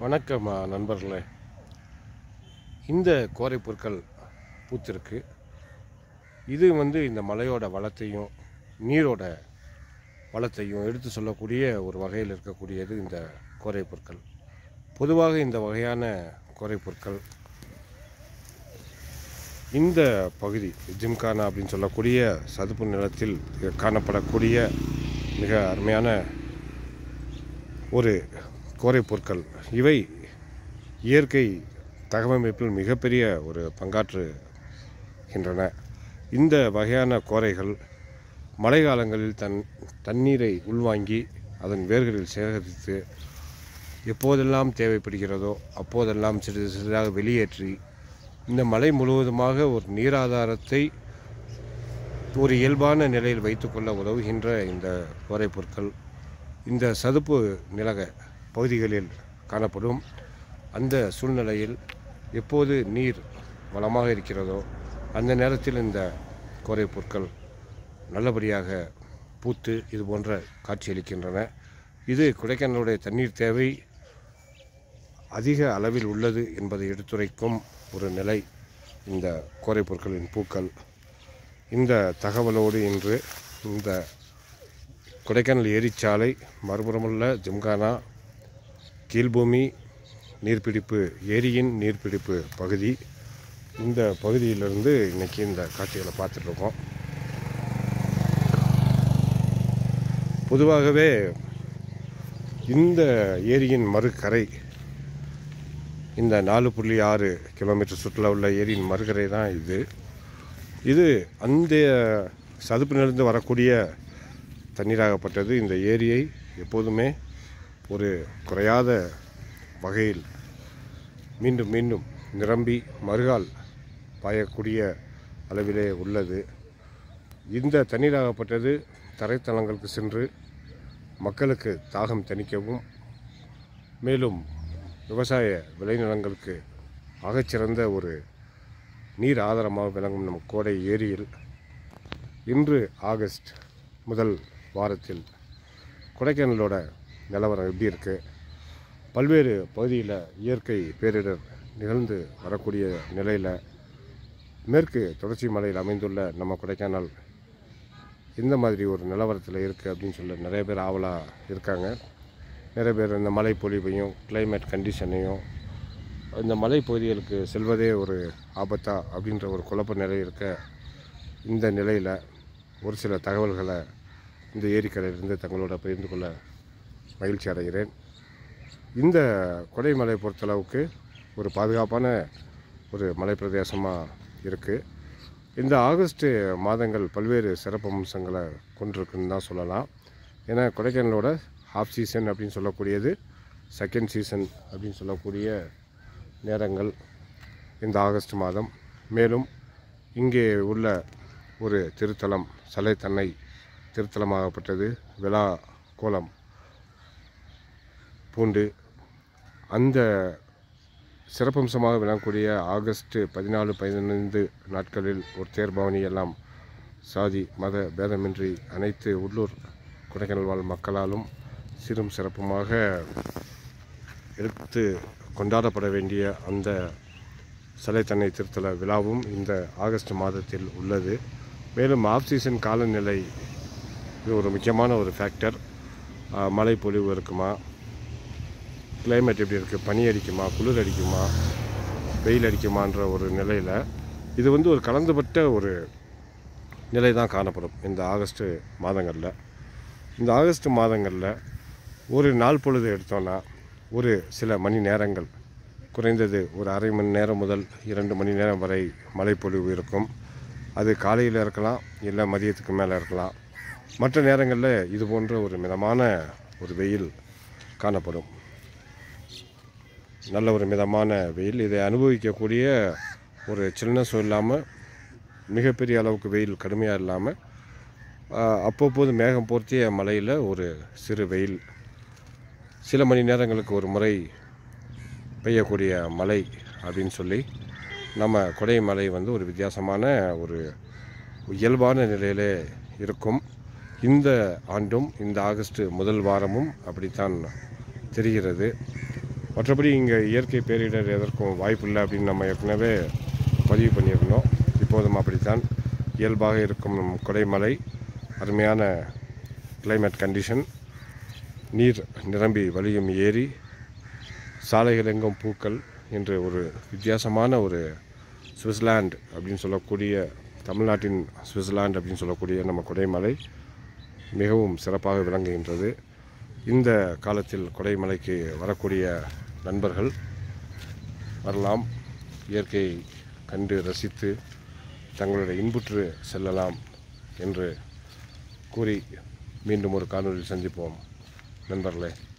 வணக்கம் அஹ், நண்பர்களே இந்த கோரை பொருட்கள் பூத்திருக்கு இது வந்து இந்த மலையோட வளத்தையும் நீரோட வளத்தையும் எடுத்து சொல்லக்கூடிய ஒரு வகையில் இருக்கக்கூடியது இந்த கோரை பொருட்கள் பொதுவாக இந்த வகையான கோரை பொருட்கள் இந்த பகுதி ஜிம்கானா அப்படின்னு சொல்லக்கூடிய சதுப்பு நிலத்தில் காணப்படக்கூடிய மிக அருமையான ஒரு கோரை பொருட்கள் இவை இயற்கை தகவமைப்பில் மிகப்பெரிய ஒரு பங்காற்றுகின்றன இந்த வகையான கோரைகள் மழை காலங்களில் தன் தண்ணீரை உள்வாங்கி அதன் வேர்களில் சேகரித்து எப்போதெல்லாம் தேவைப்படுகிறதோ அப்போதெல்லாம் சிறிது சிறிதாக வெளியேற்றி இந்த மலை முழுவதுமாக ஒரு நீராதாரத்தை ஒரு இயல்பான நிலையில் வைத்துக்கொள்ள உதவுகின்ற இந்த கோரை பொருட்கள் இந்த சதுப்பு நிலக பகுதிகளில் காணப்படும் அந்த சூழ்நிலையில் எப்போது நீர் வளமாக இருக்கிறதோ அந்த நேரத்தில் இந்த கோரை பொருட்கள் நல்லபடியாக பூத்து இது போன்ற காட்சியளிக்கின்றன இது கொடைக்கானலுடைய தண்ணீர் தேவை அதிக அளவில் உள்ளது என்பதை எடுத்துரைக்கும் ஒரு நிலை இந்த கோரை பொருட்களின் பூக்கள் இந்த தகவலோடு இன்று இந்த கொடைக்கானல் ஏரிச்சாலை மறுபுறமுள்ள ஜிம்கானா கீழ்பூமி நீர்பிடிப்பு ஏரியின் நீர்பிடிப்பு பகுதி இந்த பகுதியிலிருந்து இன்னைக்கு இந்த காட்சிகளை பார்த்துட்ருக்கோம் பொதுவாகவே இந்த ஏரியின் மறுகரை இந்த நாலு புள்ளி ஆறு கிலோமீட்டர் சுற்றுலா உள்ள ஏரியின் மறுகரை தான் இது இது அந்த சதுப்பு நிலந்து வரக்கூடிய தண்ணீராகப்பட்டது இந்த ஏரியை எப்போதுமே ஒரு குறையாத வகையில் மீண்டும் மீண்டும் நிரம்பி மறுகால் பாயக்கூடிய அளவிலே உள்ளது இந்த தண்ணீராகப்பட்டது தரைத்தளங்களுக்கு சென்று மக்களுக்கு தாகம் தணிக்கவும் மேலும் விவசாய விளைநிலங்களுக்கு ஆகச்சிறந்த ஒரு நீர் ஆதாரமாக விளங்கும் நம் கோடை ஏரியில் இன்று ஆகஸ்ட் முதல் வாரத்தில் கொடைக்கானலோட நிலவரம் எப்படி இருக்குது பல்வேறு பகுதியில் இயற்கை பேரிடர் நிகழ்ந்து வரக்கூடிய நிலையில் மேற்கு தொடர்ச்சி மலையில் அமைந்துள்ள நம்ம கொடைக்கானல் இந்த மாதிரி ஒரு நிலவரத்தில் இருக்குது அப்படின்னு சொல்லி நிறைய பேர் ஆவலாக இருக்காங்க நிறைய பேர் இந்த மழை பொழிவையும் climate கண்டிஷனையும் இந்த மலை பகுதிகளுக்கு செல்வதே ஒரு ஆபத்தா அப்படின்ற ஒரு குழப்ப நிலை இருக்க இந்த நிலையில் ஒரு சில தகவல்களை இந்த ஏரிக்கரையிலிருந்து தங்களோட பகிர்ந்து கொள்ள மகிழ்ச்சி அடைகிறேன் இந்த கொடைமலை பொறுத்தளவுக்கு ஒரு பாதுகாப்பான ஒரு மலை பிரதேசமாக இருக்குது இந்த ஆகஸ்ட் மாதங்கள் பல்வேறு சிறப்பு அம்சங்களை கொண்டிருக்குன்னு தான் சொல்லலாம் ஏன்னா கொடைக்கானலோட ஹாஃப் சீசன் அப்படின்னு சொல்லக்கூடியது செகண்ட் சீசன் அப்படின்னு சொல்லக்கூடிய நேரங்கள் இந்த ஆகஸ்ட் மாதம் மேலும் இங்கே உள்ள ஒரு திருத்தலம் சலைத்தன்னை திருத்தலமாகப்பட்டது விழா கோலம் பூண்டு அந்த சிறப்பம்சமாக விளங்கக்கூடிய ஆகஸ்ட் பதினாலு பதினைந்து நாட்களில் ஒரு தேர்பவனி எல்லாம் சாதி மத பேதமின்றி அனைத்து உள்ளூர் கொடைக்கானல் வாழ் மக்களாலும் சிறும் சிறப்புமாக எடுத்து கொண்டாடப்பட வேண்டிய அந்த சலைத்தன்னை திருத்தல விழாவும் இந்த ஆகஸ்ட் மாதத்தில் உள்ளது மேலும் ஆஃப் சீசன் காலநிலை இது ஒரு முக்கியமான ஒரு ஃபேக்டர் மழை பொழிவு இருக்குமா climate எப்படி இருக்குது பனி அடிக்குமா குளிர் அடிக்குமா வெயில் அடிக்குமான்ற ஒரு நிலையில் இது வந்து ஒரு கலந்துபட்ட ஒரு நிலை தான் காணப்படும் இந்த ஆகஸ்ட் மாதங்களில் இந்த ஆகஸ்ட் மாதங்களில் ஒரு நாள் பொழுது எடுத்தோன்னா ஒரு சில மணி நேரங்கள் குறைந்தது ஒரு அரை மணி நேரம் முதல் இரண்டு மணி நேரம் வரை மழைப்பொழிவு இருக்கும் அது காலையில் இருக்கலாம் இல்லை மதியத்துக்கு மேலே இருக்கலாம் மற்ற நேரங்களில் இது போன்ற ஒரு மிதமான ஒரு வெயில் காணப்படும் நல்ல ஒரு மிதமான வெயில் இதை அனுபவிக்கக்கூடிய ஒரு சில்னஸும் இல்லாமல் மிகப்பெரிய அளவுக்கு வெயில் கடுமையாக இல்லாமல் ஆஹ், அப்பப்போது மேகம் போர்த்திய மலையில் ஒரு சிறு வெயில் சில மணி நேரங்களுக்கு ஒரு முறை பெய்யக்கூடிய மழை அப்படின்னு சொல்லி நம்ம கொடை மலை வந்து ஒரு வித்தியாசமான ஒரு இயல்பான நிலையிலே இருக்கும் இந்த ஆண்டும் இந்த ஆகஸ்ட் முதல் வாரமும் அப்படித்தான் தெரிகிறது மற்றபடி இங்கே இயற்கை பேரிடர் எதற்கும் வாய்ப்பில்லை அப்படின்னு நம்ம ஏற்கனவே பதிவு பண்ணியிருந்தோம் இப்போதும் அப்படித்தான் இயல்பாக இருக்கும் நம் கொடைமலை அருமையான climate கண்டிஷன் நீர் நிரம்பி வழியும் ஏரி சாலைகள் எங்கும் பூக்கள் என்று ஒரு வித்தியாசமான ஒரு சுவிட்சர்லாந்து அப்படின்னு சொல்லக்கூடிய தமிழ்நாட்டின் சுவிட்சர்லாந்து அப்படின்னு சொல்லக்கூடிய நம்ம கொடைமலை மிகவும் சிறப்பாக விளங்குகின்றது இந்த காலத்தில் கொடைமலைக்கு வரக்கூடிய நண்பர்கள் வரலாம் இயற்கையை கண்டு ரசித்து தங்களுடைய இன்புற்று செல்லலாம் என்று கூறி மீண்டும் ஒரு காணொலியில் சந்திப்போம் நண்பர்களே